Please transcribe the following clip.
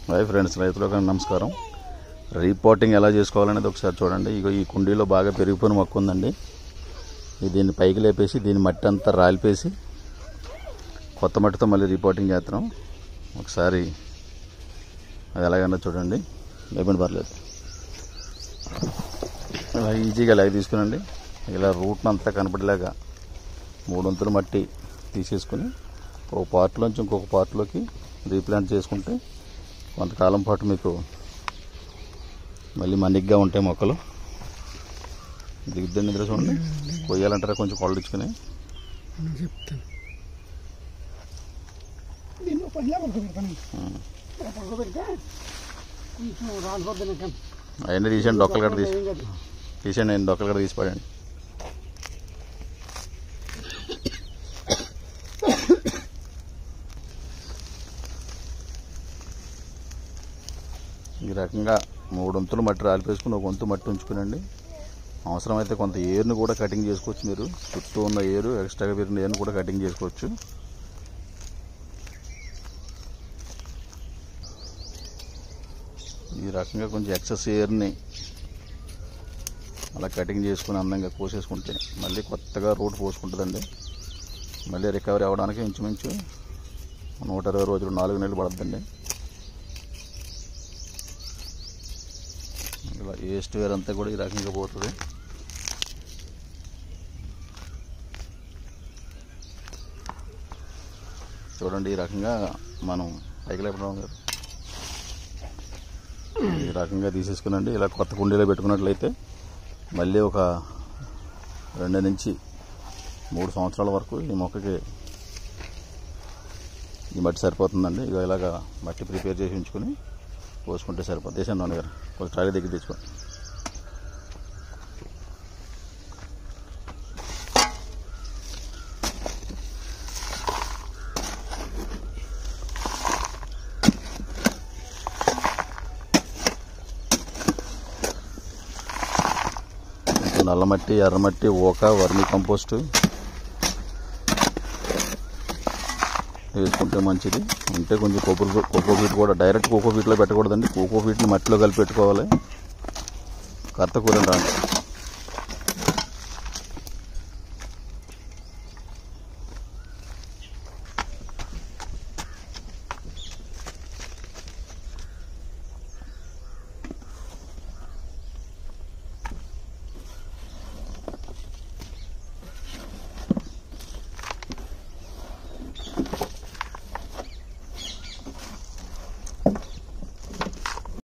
hi friends రైతులకు నమస్కారం repotting ఎలా చేసుకోవాలనేది ఒకసారి చూడండి ఇగో ఈ కుండీలో బాగా పెరిగిపోయిన మొక్క ఉందండి ఇది దీన్ని పైకి లేపేసి దీని మట్టి అంతా రాలిపేసి కొత్త మట్టితో మళ్ళీ రిపోర్టింగ్ చేస్తున్నాం ఒకసారి అది ఎలాగైనా చూడండి లేపండి పర్లేదు ఇలా ఈజీగా ఇలాగ తీసుకునండి ఇలా రూట్ని అంతా కనపడేలాగా మూడొంతులు మట్టి తీసేసుకుని ఒక పార్ట్లోంచి ఇంకొక పార్ట్లోకి రీప్లాంట్ చేసుకుంటే కొంతకాలం పాటు మీకు మళ్ళీ మన్నిగ్గా ఉంటాయి మొక్కలు దిగుద్దండి ఇందులో చూడండి కొయ్యాలంటారా కొంచెం కొళ్ళు ఇచ్చుకుని నేను చెప్తాను దీన్ని పదిలా పడుకోబెడతాను పడుకోబెడితే కొంచెం రాలిపోద్దని అవన్నీ తీసేయండి డొక్కలు గట్ట తీసి తీసేయండి నేను డొక్కలు గట్ట తీసి పడండి ఈ రకంగా మూడు వంతులు మట్టి రాలిపేసుకుని ఒక వంతు మట్టి ఉంచుకునండి అవసరమైతే కొంత ఏరుని కూడా కటింగ్ చేసుకోవచ్చు మీరు చుట్టూ ఉన్న ఏరు ఎక్స్ట్రాగా పెరిగిన ఏరుని కూడా కటింగ్ చేసుకోవచ్చు ఈ రకంగా కొంచెం ఎక్సెస్ ఎయిర్ని అలా కటింగ్ చేసుకుని అందంగా కోసేసుకుంటే మళ్ళీ కొత్తగా రూట్ పోసుకుంటుందండి మళ్ళీ రికవరీ అవ్వడానికి ఇంచుమించు నూట ఇరవై రోజులు నాలుగు నెలలు పడుతుందండి ఇలా వేస్ట్ వేర్ అంతా కూడా ఈ రకంగా పోతుంది చూడండి ఈ రకంగా మనం పైకి లేపడం గారు ఈ రకంగా తీసేసుకునండి ఇలా కొత్త కుండీలో పెట్టుకున్నట్లయితే మళ్ళీ ఒక రెండు నుంచి మూడు సంవత్సరాల వరకు ఈ మొక్కకి ఈ మట్టి సరిపోతుందండి ఇక ఇలాగా మట్టి ప్రిపేర్ చేసి ఉంచుకొని పోసుకుంటే సరిపోతుంది దేశం నాన్నగారు కొంచెం ట్రాలీ దగ్గర తెచ్చుకోండి కొంచెం నల్లమట్టి ఎర్రమట్టి ఓక వర్మి కంపోస్ట్ వేసుకుంటే మంచిది ఉంటే కొంచెం కొబ్బరి కోకో ఫీట్ కూడా డైరెక్ట్ కోకో ఫీట్లో పెట్టకూడదండి కోకో ఫీట్ని మట్టిలో కలిపి పెట్టుకోవాలి కర్త కూర రాండి